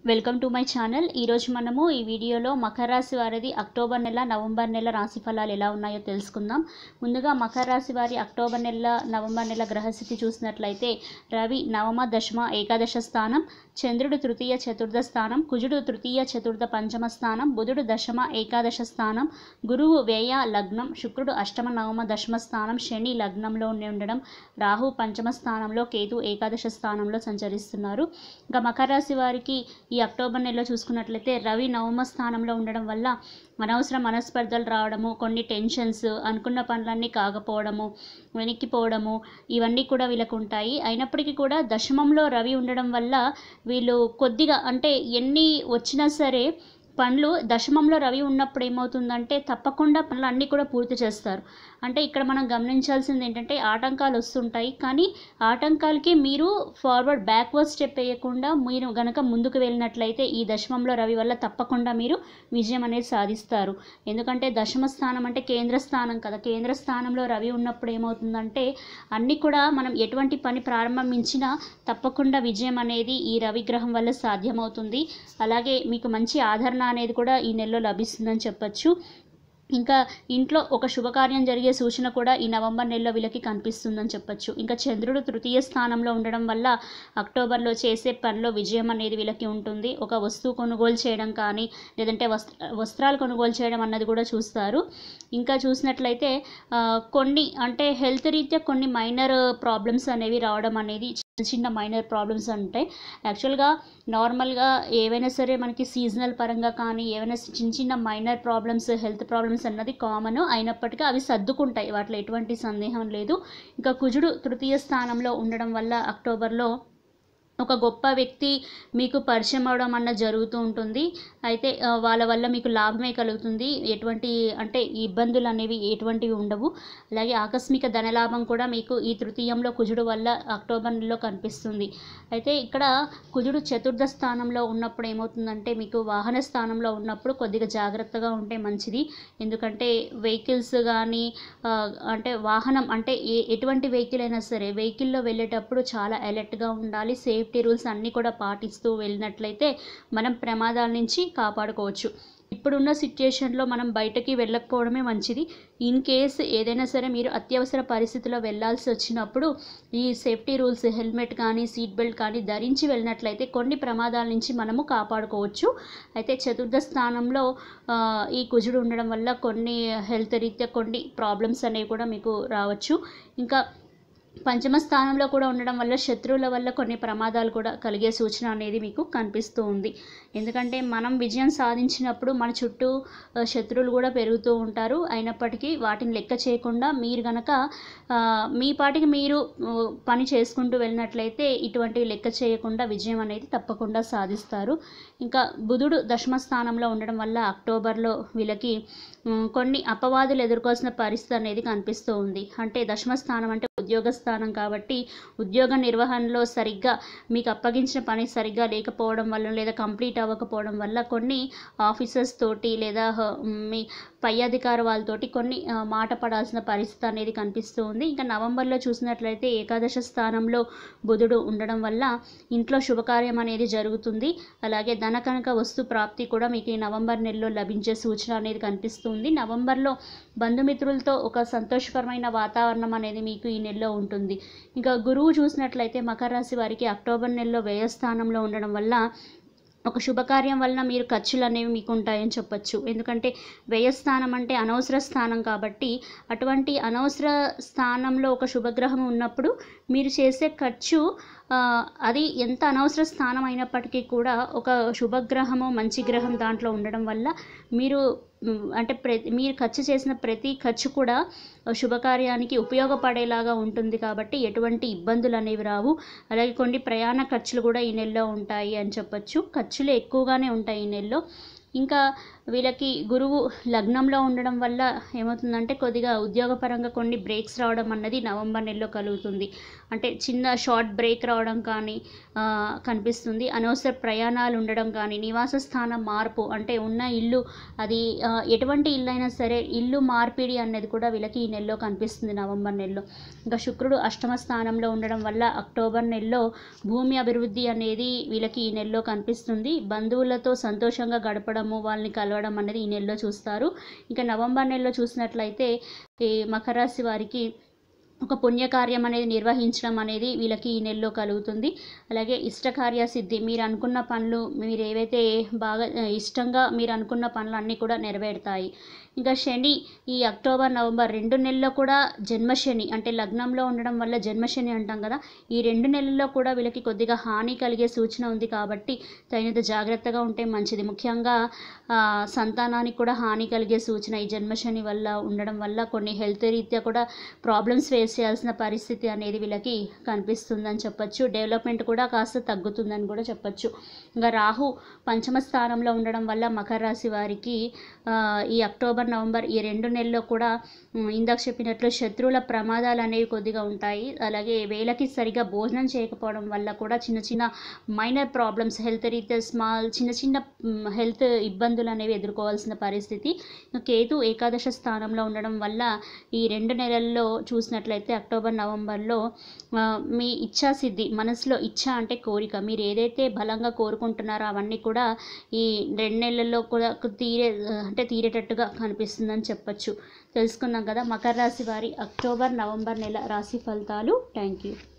welcome to my channel ఈరోజు మనము ఈ వీడియోలో మకర రాశి వారిది అక్టోబర్ నెల నవంబర్ నెల రాశి ఫలాలు ఎలా ఉన్నాయో తెలుసుకుందాం ముందుగా మకర రాశి వారి అక్టోబర్ నెల నవంబర్ నెల గ్రహస్థితి చూసినట్లయితే రవి నవమ దశమ ఏకాదశ స్థానం చంద్రుడు తృతీయ చతుర్థ స్థానం కుజుడు తృతీయ చతుర్థ పంచమ స్థానం బుధుడు దశమ ఏకాదశ స్థానం గురువు వ్యయ లగ్నం శుక్రుడు అష్టమ నవమ దశమ స్థానం శని లగ్నంలో ఉండి ఉండడం రాహు పంచమ స్థానంలో కేతు ఏకాదశ స్థానంలో సంచరిస్తున్నారు ఇంకా మకర రాశి వారికి ఈ అక్టోబర్ నెలలో చూసుకున్నట్లయితే రవి నవమ స్థానంలో ఉండడం వల్ల అనవసర మనస్పర్ధలు రావడము కొన్ని టెన్షన్స్ అనుకున్న పనులన్నీ కాకపోవడము వెనక్కిపోవడము ఇవన్నీ కూడా వీళ్ళకు ఉంటాయి అయినప్పటికీ కూడా దశమంలో రవి ఉండడం వల్ల వీళ్ళు కొద్దిగా అంటే ఎన్ని వచ్చినా సరే పనులు దశమంలో రవి ఉన్నప్పుడు ఏమవుతుందంటే తప్పకుండా పనులు అన్నీ కూడా పూర్తి చేస్తారు అంటే ఇక్కడ మనం గమనించాల్సింది ఏంటంటే ఆటంకాలు వస్తుంటాయి కానీ ఆటంకాలకి మీరు ఫార్వర్డ్ బ్యాక్వర్డ్ స్టెప్ వేయకుండా మీరు గనక ముందుకు వెళ్ళినట్లయితే ఈ దశమంలో రవి వల్ల తప్పకుండా మీరు విజయం అనేది సాధిస్తారు ఎందుకంటే దశమ స్థానం అంటే కేంద్ర స్థానం కదా కేంద్ర స్థానంలో రవి ఉన్నప్పుడు ఏమవుతుందంటే అన్నీ కూడా మనం ఎటువంటి పని ప్రారంభించినా తప్పకుండా విజయం అనేది ఈ రవి గ్రహం వల్ల సాధ్యమవుతుంది అలాగే మీకు మంచి ఆదరణ అనేది కూడా ఈ నెలలో లభిస్తుందని చెప్పొచ్చు ఇంకా ఇంట్లో ఒక శుభకార్యం జరిగే సూచన కూడా ఈ నవంబర్ నెలలో వీళ్ళకి కనిపిస్తుందని చెప్పొచ్చు ఇంకా చంద్రుడు తృతీయ స్థానంలో ఉండడం వల్ల అక్టోబర్లో చేసే పనిలో విజయం అనేది వీళ్ళకి ఉంటుంది ఒక వస్తువు కొనుగోలు చేయడం కానీ లేదంటే వస్త్ర వస్త్రాలు కొనుగోలు చేయడం అన్నది కూడా చూస్తారు ఇంకా చూసినట్లయితే ఆ, కొన్ని అంటే హెల్త్ రీత్యా కొన్ని మైనర్ ప్రాబ్లమ్స్ అనేవి రావడం అనేది చిన్న చిన్న మైనర్ ప్రాబ్లమ్స్ ఉంటాయి యాక్చువల్గా నార్మల్గా ఏవైనా సరే మనకి సీజనల్ పరంగా కానీ ఏవైనా చిన్న చిన్న మైనర్ ప్రాబ్లమ్స్ హెల్త్ ప్రాబ్లమ్స్ అన్నది కామన్ అయినప్పటికీ అవి సర్దుకుంటాయి వాటిలో ఎటువంటి సందేహం లేదు ఇంకా కుజుడు తృతీయ స్థానంలో ఉండడం వల్ల అక్టోబర్లో ఒక గొప్ప వ్యక్తి మీకు పరిచయం అవడం అన్న జరుగుతూ ఉంటుంది అయితే ఆ, వాళ్ళ వల్ల మీకు లాభమే కలుగుతుంది ఎటువంటి అంటే ఇబ్బందులు అనేవి ఎటువంటివి ఉండవు అలాగే ఆకస్మిక ధనలాభం కూడా మీకు ఈ తృతీయంలో కుజుడు వల్ల అక్టోబర్ నెలలో కనిపిస్తుంది అయితే ఇక్కడ కుజుడు చతుర్థ స్థానంలో ఉన్నప్పుడు ఏమవుతుందంటే మీకు వాహన స్థానంలో ఉన్నప్పుడు కొద్దిగా జాగ్రత్తగా ఉంటే మంచిది ఎందుకంటే వెహికల్స్ కానీ అంటే వాహనం అంటే ఏ ఎటువంటి వెహికల్ అయినా సరే వెహికల్లో వెళ్ళేటప్పుడు చాలా అలర్ట్గా ఉండాలి సేఫ్టీ రూల్స్ అన్నీ కూడా పాటిస్తూ వెళ్ళినట్లయితే మనం ప్రమాదాల నుంచి కాపాడుకోవచ్చు ఇప్పుడున్న సిచ్యుయేషన్లో మనం బయటకి వెళ్ళకపోవడమే మంచిది ఇన్ కేస్ ఏదైనా సరే మీరు అత్యవసర పరిస్థితిలో వెళ్ళాల్సి వచ్చినప్పుడు ఈ సేఫ్టీ రూల్స్ హెల్మెట్ కానీ సీట్ బెల్ట్ కానీ ధరించి వెళ్ళినట్లయితే కొన్ని ప్రమాదాల నుంచి మనము కాపాడుకోవచ్చు అయితే చతుర్థ స్థానంలో ఆ, ఈ కుజుడు ఉండడం వల్ల కొన్ని హెల్త్ రీత్యా కొన్ని ప్రాబ్లమ్స్ అనేవి కూడా మీకు రావచ్చు ఇంకా పంచమ స్థానంలో కూడా ఉండడం వల్ల శత్రువుల వల్ల కొన్ని ప్రమాదాలు కూడా కలిగే సూచన అనేది మీకు కనిపిస్తూ ఉంది ఎందుకంటే మనం విజయం సాధించినప్పుడు మన చుట్టూ ఆ, శత్రువులు కూడా పెరుగుతూ ఉంటారు అయినప్పటికీ వాటిని లెక్క చేయకుండా మీరు గనక ఆ, మీ పాటికి మీరు ఆ, పని చేసుకుంటూ వెళ్ళినట్లయితే ఇటువంటివి లెక్క చేయకుండా విజయం అనేది తప్పకుండా సాధిస్తారు ఇంకా బుధుడు దశమ స్థానంలో ఉండడం వల్ల అక్టోబర్లో వీళ్ళకి ఉమ్, కొన్ని అపవాదులు ఎదుర్కోవాల్సిన పరిస్థితి అనేది కనిపిస్తూ ఉంది అంటే దశమ స్థానం అంటే ఉద్యోగ స్థానం కాబట్టి ఉద్యోగ నిర్వహణలో సరిగ్గా మీకు అప్పగించిన పని సరిగ్గా లేకపోవడం వల్ల లేదా కంప్లీట్ అవ్వకపోవడం వల్ల కొన్ని ఆఫీసర్స్ తోటి లేదా హ- మీ పై అధికార వాళ్ళతోటి కొన్ని ఆ, మాట పడాల్సిన పరిస్థితి అనేది కనిపిస్తూ ఉంది ఇంకా నవంబర్లో చూసినట్లయితే ఏకాదశ స్థానంలో బుధుడు ఉండడం వల్ల ఇంట్లో శుభకార్యం అనేది జరుగుతుంది అలాగే ధన కనుక వస్తు ప్రాప్తి కూడా మీకు ఈ నవంబర్ నెలలో లభించే సూచన అనేది కనిపిస్తుంది నవంబర్లో బంధుమిత్రులతో ఒక సంతోషకరమైన వాతావరణం అనేది మీకు ఈ నెలలో ఉంటుంది ఇంకా గురువు చూసినట్లయితే మకర రాశి వారికి అక్టోబర్ నెలలో వ్యయస్థానంలో ఉండడం వల్ల ఒక శుభకార్యం వలన మీరు ఖర్చులు అనేవి మీకు ఉంటాయని చెప్పొచ్చు ఎందుకంటే వ్యయస్థానం అంటే అనవసర స్థానం కాబట్టి అటువంటి అనవసర స్థానంలో ఒక శుభగ్రహం ఉన్నప్పుడు మీరు చేసే ఖర్చు ఆ, అది ఎంత అనవసర స్థానం అయినప్పటికీ కూడా ఒక శుభగ్రహము మంచి గ్రహం దాంట్లో ఉండడం వల్ల మీరు మ్, అంటే ప్రతి మీరు ఖర్చు చేసిన ప్రతి ఖర్చు కూడా శుభకార్యానికి ఉపయోగపడేలాగా ఉంటుంది కాబట్టి ఎటువంటి ఇబ్బందులు అనేవి రావు అలాగే కొన్ని ప్రయాణ ఖర్చులు కూడా ఈ నెలలో ఉంటాయి అని చెప్పొచ్చు ఖర్చులు ఎక్కువగానే ఉంటాయి ఈ నెలలో ఇంకా వీళ్ళకి గురువు లగ్నంలో ఉండడం వల్ల ఏమవుతుందంటే కొద్దిగా ఉద్యోగపరంగా కొన్ని బ్రేక్స్ రావడం అన్నది నవంబర్ నెలలో కలుగుతుంది అంటే చిన్న షార్ట్ బ్రేక్ రావడం కానీ ఆ, కనిపిస్తుంది అనవసర ప్రయాణాలు ఉండడం కానీ నివాస స్థానం మార్పు అంటే ఉన్న ఇల్లు అది ఆ, ఎటువంటి ఇల్లు అయినా సరే ఇల్లు మార్పిడి అనేది కూడా వీళ్ళకి ఈ నెలలో కనిపిస్తుంది నవంబర్ నెలలో ఇంకా శుక్రుడు అష్టమ స్థానంలో ఉండడం వల్ల అక్టోబర్ నెలలో భూమి అభివృద్ధి అనేది వీళ్ళకి ఈ నెలలో కనిపిస్తుంది బంధువులతో సంతోషంగా గడపడము వాళ్ళని కలవడం అనేది ఈ నెలలో చూస్తారు ఇంకా నవంబర్ నెలలో చూసినట్లయితే ఈ మకర రాశి వారికి ఒక పుణ్యకార్యం అనేది నిర్వహించడం అనేది వీళ్ళకి ఈ నెలలో కలుగుతుంది అలాగే ఇష్టకార్య సిద్ధి మీరు అనుకున్న పనులు మీరు ఏవైతే బాగా ఆ, ఇష్టంగా మీరు అనుకున్న పనులు అన్నీ కూడా నెరవేరుతాయి ఇంకా శని ఈ అక్టోబర్ నవంబర్ రెండు నెలల్లో కూడా జన్మశని అంటే లగ్నంలో ఉండడం వల్ల జన్మశని అంటాం కదా ఈ రెండు నెలల్లో కూడా వీళ్ళకి కొద్దిగా హాని కలిగే సూచన ఉంది కాబట్టి తగినంత జాగ్రత్తగా ఉంటే మంచిది ముఖ్యంగా ఆ, సంతానానికి కూడా హాని కలిగే సూచన ఈ జన్మశని వల్ల ఉండడం వల్ల కొన్ని హెల్త్ రీత్యా కూడా ప్రాబ్లమ్స్ ఫేస్ చేయాల్సిన పరిస్థితి అనేది వీళ్ళకి కనిపిస్తుందని చెప్పొచ్చు డెవలప్మెంట్ కూడా కాస్త తగ్గుతుందని కూడా చెప్పొచ్చు ఇంకా రాహు పంచమ స్థానంలో ఉండడం వల్ల మకర రాశి వారికి ఆ, ఈ అక్టోబర్ నవంబర్ ఈ రెండు నెలల్లో కూడా ఉమ్, ఇందాక చెప్పినట్లు శత్రువుల ప్రమాదాలు అనేవి కొద్దిగా ఉంటాయి అలాగే వేళకి సరిగా భోజనం చేయకపోవడం వల్ల కూడా చిన్న చిన్న మైనర్ ప్రాబ్లమ్స్ హెల్త్ రీత్యా స్మాల్ చిన్న చిన్న హెల్త్ ఇబ్బందులు అనేవి ఎదుర్కోవాల్సిన పరిస్థితి ఇంకా కేతు ఏకాదశ స్థానంలో ఉండడం వల్ల ఈ రెండు నెలల్లో చూసినట్లయితే అక్టోబర్ నవంబర్లో ఆ, మీ ఇచ్ఛాసిద్ధి మనసులో ఇచ్ఛ అంటే కోరిక మీరు ఏదైతే బలంగా కోరుకుంటున్నారో అవన్నీ కూడా ఈ రెండు నెలల్లో కూడా తీరే అంటే తీరేటట్టుగా కనిపిస్తుందని చెప్పొచ్చు తెలుసుకున్నాం కదా మకర రాశి వారి అక్టోబర్ నవంబర్ నెల రాశి ఫలితాలు థ్యాంక్ యూ